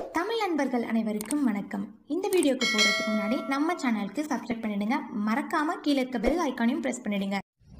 தமிழ் நண்பர்கள் அனைவருக்கும் வணக்கம் இந்த வீடியோக்கு போகிறதுக்கு முன்னாடி நம்ம சேனலுக்கு சப்ஸ்கிரைப் பண்ணிடுங்க மறக்காம கீழே இருக்க பெல் ஐக்கானையும் ப்ரெஸ் பண்ணிடுங்க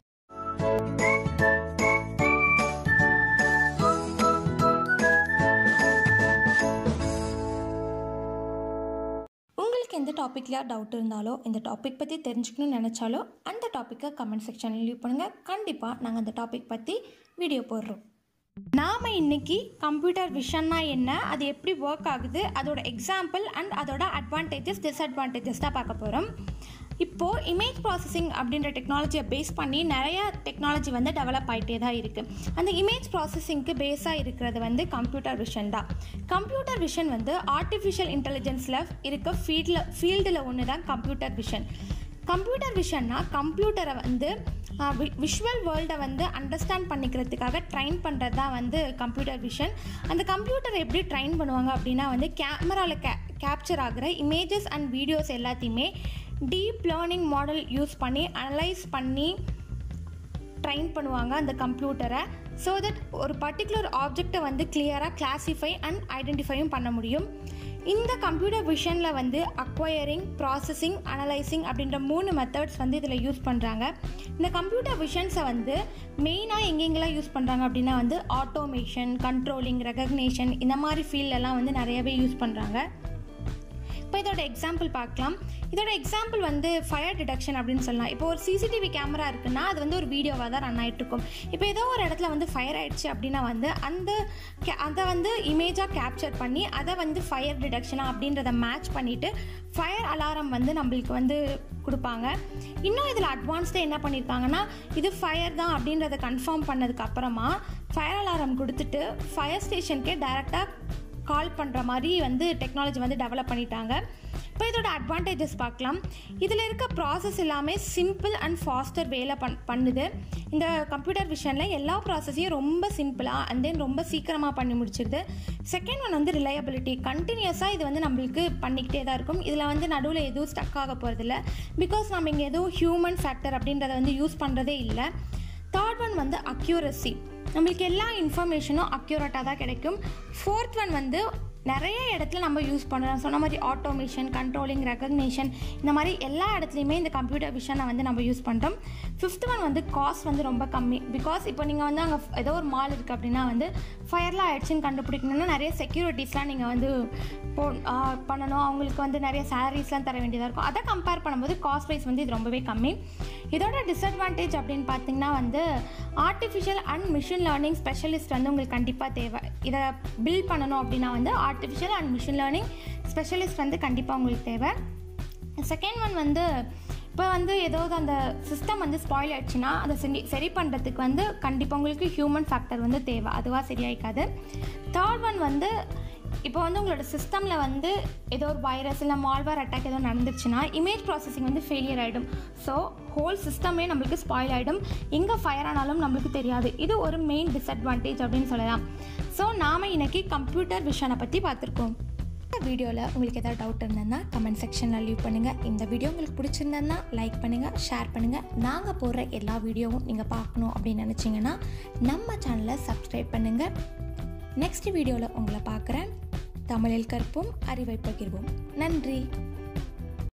உங்களுக்கு எந்த டாப்பிக்கில் டவுட் இருந்தாலோ இந்த டாபிக் பற்றி தெரிஞ்சுக்கணும்னு நினச்சாலோ அந்த டாப்பிக்கை கமெண்ட் செக்ஷனில் லீவ் பண்ணுங்கள் கண்டிப்பாக நாங்கள் அந்த டாபிக் பற்றி வீடியோ போடுறோம் நாம் இன்னைக்கு கம்ப்யூட்டர் விஷன்னா என்ன அது எப்படி ஒர்க் ஆகுது அதோட எக்ஸாம்பிள் அண்ட் அதோட அட்வான்டேஜஸ் டிஸ்அட்வான்டேஜஸ் தான் பார்க்க போகிறோம் இப்போது இமேஜ் ப்ராசஸிங் அப்படின்ற டெக்னாலஜியை பேஸ் பண்ணி நிறைய டெக்னாலஜி வந்து டெவலப் ஆகிட்டே தான் இருக்குது அந்த இமேஜ் ப்ராசஸிங்க்கு பேஸாக இருக்கிறது வந்து கம்ப்யூட்டர் விஷன் தான் கம்ப்யூட்டர் விஷன் வந்து ஆர்டிஃபிஷியல் இன்டெலிஜென்ஸில் இருக்க ஃபீல்டில் ஃபீல்டில் ஒன்று தான் கம்ப்யூட்டர் விஷன் கம்ப்யூட்டர் விஷன்னா கம்ப்யூட்டரை வந்து விஷுவல் வேர்ல்டை வந்து அண்டர்ஸ்டாண்ட் பண்ணிக்கிறதுக்காக ட்ரைன் பண்ணுறது தான் வந்து கம்ப்யூட்டர் விஷன் அந்த கம்ப்யூட்டரை எப்படி ட்ரைன் பண்ணுவாங்க அப்படின்னா வந்து கேமராவில் கே கேப்சர் ஆகிற இமேஜஸ் அண்ட் வீடியோஸ் எல்லாத்தையுமே டீப் லேர்னிங் மாடல் யூஸ் பண்ணி அனலைஸ் பண்ணி ட்ரைன் பண்ணுவாங்க அந்த கம்ப்யூட்டரை ஸோ தட் ஒரு பர்டிகுலர் ஆப்ஜெக்டை வந்து கிளியராக கிளாஸிஃபை அண்ட் ஐடென்டிஃபையும் பண்ண முடியும் இந்த கம்ப்யூட்டர் விஷனில் வந்து அக்வயரிங் ப்ராசஸிங் அனலைசிங் அப்படின்ற மூணு மெத்தட்ஸ் வந்து இதில் யூஸ் பண்ணுறாங்க இந்த கம்ப்யூட்டர் விஷன்ஸை வந்து மெயினாக எங்கெங்கெல்லாம் யூஸ் பண்ணுறாங்க அப்படின்னா வந்து ஆட்டோமேஷன் கண்ட்ரோலிங் ரெகக்னேஷன் இந்த மாதிரி ஃபீல்டெல்லாம் வந்து நிறையவே யூஸ் பண்ணுறாங்க இப்போ இதோட எக்ஸாம்பிள் பார்க்கலாம் இதோட எக்ஸாம்பிள் வந்து ஃபயர் டிடெக்ஷன் அப்படின்னு சொல்லலாம் இப்போ ஒரு சிசிடிவி கேமரா இருக்குன்னா அது வந்து ஒரு வீடியோவாக தான் ரன் ஆகிட்டு இருக்கும் இப்போ ஏதோ ஒரு இடத்துல வந்து ஃபயர் ஆயிடுச்சு அப்படின்னா வந்து அந்த கே அதை வந்து இமேஜாக கேப்சர் பண்ணி அதை வந்து ஃபயர் டிடெக்ஷனாக அப்படின்றத மேட்ச் பண்ணிவிட்டு ஃபயர் அலாரம் வந்து நம்மளுக்கு வந்து கொடுப்பாங்க இன்னும் இதில் அட்வான்ஸ்டாக என்ன பண்ணியிருக்காங்கன்னா இது ஃபயர் தான் அப்படின்றத கன்ஃபார்ம் பண்ணதுக்கு அப்புறமா ஃபயர் அலாரம் கொடுத்துட்டு ஃபயர் ஸ்டேஷனுக்கே டைரெக்டாக கால் பண்ணுற மாதிரி வந்து டெக்னாலஜி வந்து டெவலப் பண்ணிட்டாங்க இப்போ இதோட அட்வான்டேஜஸ் பார்க்கலாம் இதில் இருக்க ப்ராசஸ் எல்லாமே சிம்பிள் அண்ட் ஃபாஸ்டர் வேலை பண் பண்ணுது இந்த கம்ப்யூட்டர் விஷனில் எல்லா ப்ராசஸையும் ரொம்ப சிம்பிளாக அண்ட் தென் ரொம்ப சீக்கிரமாக பண்ணி முடிச்சிருது செகண்ட் ஒன் வந்து ரிலையபிலிட்டி கண்டினியூஸாக இது வந்து நம்மளுக்கு பண்ணிக்கிட்டே தான் இருக்கும் இதில் வந்து நடுவில் எதுவும் ஸ்டக் ஆக போகிறதில்ல பிகாஸ் நம்ம இங்கே எதுவும் ஹியூமன் ஃபேக்டர் அப்படின்றத வந்து யூஸ் பண்ணுறதே இல்லை தேர்ட் ஒன் வந்து அக்யூரசி நம்மளுக்கு எல்லா இன்ஃபர்மேஷனும் அக்யூரேட்டாக தான் கிடைக்கும் ஃபோர்த் ஒன் வந்து நிறைய இடத்துல நம்ம யூஸ் பண்ணலாம் சொன்ன மாதிரி ஆட்டோமேஷன் கண்ட்ரோலிங் ரெகக்னேஷன் இந்த மாதிரி எல்லா இடத்துலையுமே இந்த கம்ப்யூட்டர் விஷனை வந்து நம்ம யூஸ் பண்ணுறோம் ஃபிஃப்த் ஒன் வந்து காஸ்ட் வந்து ரொம்ப கம்மி பிகாஸ் இப்போ நீங்கள் வந்து அங்கே ஏதோ ஒரு மால் இருக்குது அப்படின்னா வந்து ஃபயர்லாம் ஆயிடுச்சுன்னு கண்டுபிடிக்கணும்னா நிறைய செக்யூரிட்டிஸ்லாம் நீங்கள் வந்து போ பண்ணணும் அவங்களுக்கு வந்து நிறைய சேலரிஸ்லாம் தர வேண்டியதாக இருக்கும் அதை கம்பேர் பண்ணும்போது காஸ்ட் வைஸ் வந்து இது ரொம்பவே கம்மி இதோட டிஸ்அட்வான்டேஜ் அப்படின்னு பார்த்தீங்கன்னா வந்து artificial and machine learning specialist வந்து உங்களுக்கு கண்டிப்பாக தேவை இதை பில்ட் பண்ணணும் அப்படின்னா வந்து artificial and machine learning specialist வந்து கண்டிப்பாக உங்களுக்கு தேவை செகண்ட் ஒன் வந்து இப்போ வந்து ஏதாவது அந்த சிஸ்டம் வந்து ஸ்பாயில் ஆயிடுச்சுன்னா அதை சரி சரி பண்ணுறதுக்கு வந்து கண்டிப்பாக உங்களுக்கு ஹியூமன் ஃபேக்டர் வந்து தேவை அதுவாக சரியாயிக்காது தேர்ட் ஒன் வந்து இப்போ வந்து உங்களோட சிஸ்டமில் வந்து ஏதோ ஒரு வைரஸ் இல்லை மால்வேர் அட்டாக் ஏதோ நடந்துச்சுன்னா இமேஜ் ப்ராசஸிங் வந்து ஃபெயிலியர் ஆகிடும் ஸோ ஹோல் சிஸ்டமே நம்மளுக்கு ஸ்பாயில் ஆகிடும் எங்கே ஃபயர் ஆனாலும் நம்மளுக்கு தெரியாது இது ஒரு மெயின் டிஸ்அட்வான்டேஜ் அப்படின்னு சொல்லலாம் ஸோ நாம் இன்னைக்கு கம்ப்யூட்டர் விஷனை பற்றி பார்த்துருக்கோம் இந்த வீடியோவில் உங்களுக்கு ஏதாவது டவுட் இருந்ததுன்னா கமெண்ட் செக்ஷனில் லீவ் பண்ணுங்கள் இந்த வீடியோ உங்களுக்கு பிடிச்சிருந்ததுன்னா லைக் பண்ணுங்கள் ஷேர் பண்ணுங்கள் நாங்கள் போடுற எல்லா வீடியோவும் நீங்கள் பார்க்கணும் அப்படின்னு நினச்சிங்கன்னா நம்ம சேனலை சப்ஸ்கிரைப் பண்ணுங்கள் நெக்ஸ்ட் வீடியோவில் உங்களை பார்க்குறேன் தமிழில் கற்போம் அறிவை பகிர்வோம் நன்றி